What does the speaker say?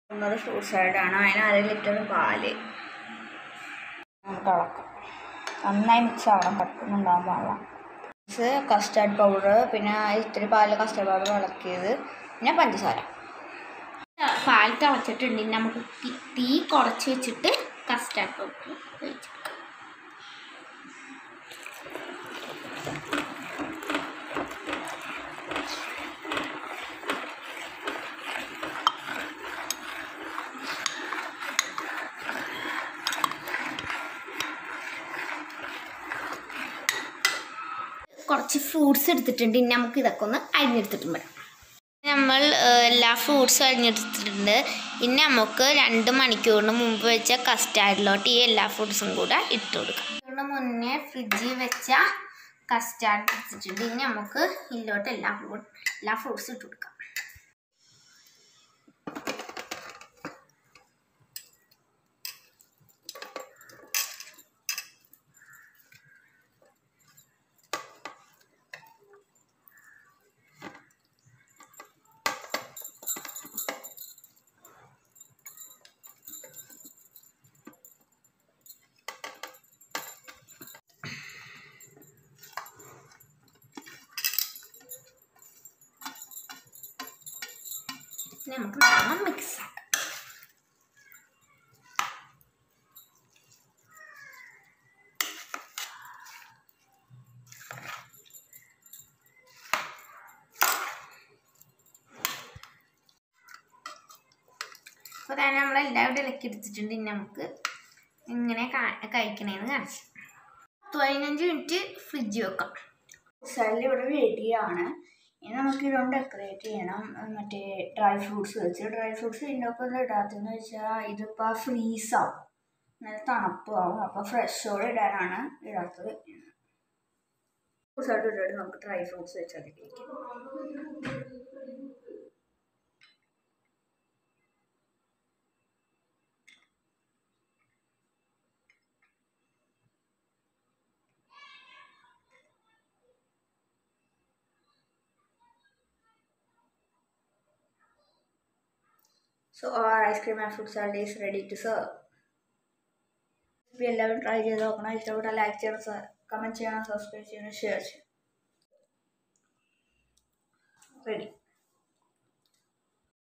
ഒന്നത് ഫ്രൂട്ട് സാലഡാണ് അതിന് അര ലിറ്റർ പാല് നമുക്ക് ഇളക്കാം നന്നായി മിക്സ് ആവണം കട്ടൊന്നുണ്ടാകാൻ പാടില്ല ഇത് കസ്റ്റാർഡ് പൗഡർ പിന്നെ ഇത്തിരി പാലിൽ കസ്റ്റാർഡ് പൗഡർ ഇളക്കിയത് പിന്നെ പഞ്ചസാര പാൽ തിളച്ചിട്ടുണ്ട് ഇനി നമുക്ക് തീ- തീ കുറച്ച് വെച്ചിട്ട് കസ്റ്റാർഡ് പൗഡർ ഒഴിച്ചെടുക്കാം കുറച്ച് ഫ്രൂട്ട്സ് എടുത്തിട്ടുണ്ട് ഇനി നമുക്ക് ഇതൊക്കെ ഒന്ന് അരിഞ്ഞെടുത്തിട്ടും വരാം നമ്മൾ ഏഹ്, എല്ലാ ഫ്രൂട്ട്സും അരിഞ്ഞെടുത്തിട്ടുണ്ട് ഇനി നമുക്ക് രണ്ട് മണിക്കൂറിന് മുമ്പ് വെച്ച കസ്റ്റാർഡിലോട്ട് ഈ എല്ലാ ഫ്രൂട്ട്സും കൂടെ ഇട്ട് കൊടുക്കാം ഇതിന് മുന്നേ ഫ്രിഡ്ജിൽ വെച്ച കസ്റ്റാർഡ് എടുത്തിട്ടുണ്ട് ഇനി നമുക്ക് ഇതിലോട്ട് എല്ലാ ഫ്രൂട്ട് എല്ലാ ഫ്രൂട്ട്സും ഇട്ട് കൊടുക്കാം ഇനി നമുക്ക് നല്ലോണം മിക്സ് ആക്കാം അപ്പോൾ തന്നെ നമ്മളെല്ലാവരും ഇളക്കി എടുത്തിട്ടുണ്ട് ഇനി നമുക്ക് എങ്ങനെ കാ- കഴിക്കണേന്ന് കാണിച്ചു പതിനഞ്ച് മിനിറ്റ് ഫ്രിഡ്ജ് വെക്കാം സാലഡ് ഇവിടെ റെഡിയാണ് ഇനി നമുക്ക് ഇതുകൊണ്ട് ഡെക്കറേറ്റ് ചെയ്യണം ഉം, മറ്റേ ഡ്രൈ ഫ്രൂട്ട്സ് വെച്ച് ഡ്രൈ ഫ്രൂട്ട്സ് ഇതിൻ്റെ ഒപ്പം ഇടാത്തെന്ന് വെച്ചാൽ ഇതിപ്പോൾ ഫ്രീസാവും നല്ല തണുപ്പാവും അപ്പോൾ ഫ്രഷോടെ ഇടാനാണ് ഇടാത്തത് ഫ്രൂട്ട്സ് ആയിട്ട് ഇട്ടിട്ട് നമുക്ക് ഡ്രൈ ഫ്രൂട്ട്സ് വെച്ച് അതിലേക്ക് So our ice cream and fruit salad is ready to serve. ഇപ്പോൾ എല്ലാവരും ട്രൈ ചെയ്ത് നോക്കണം ഇഷ്ടപ്പെട്ടാൽ ലൈക്ക് ചെയ്യണം കമൻറ്റ് ചെയ്യണം സബ്സ്ക്രൈബ് ചെയ്യണം ഷെയർ ചെയ്യണം റെഡി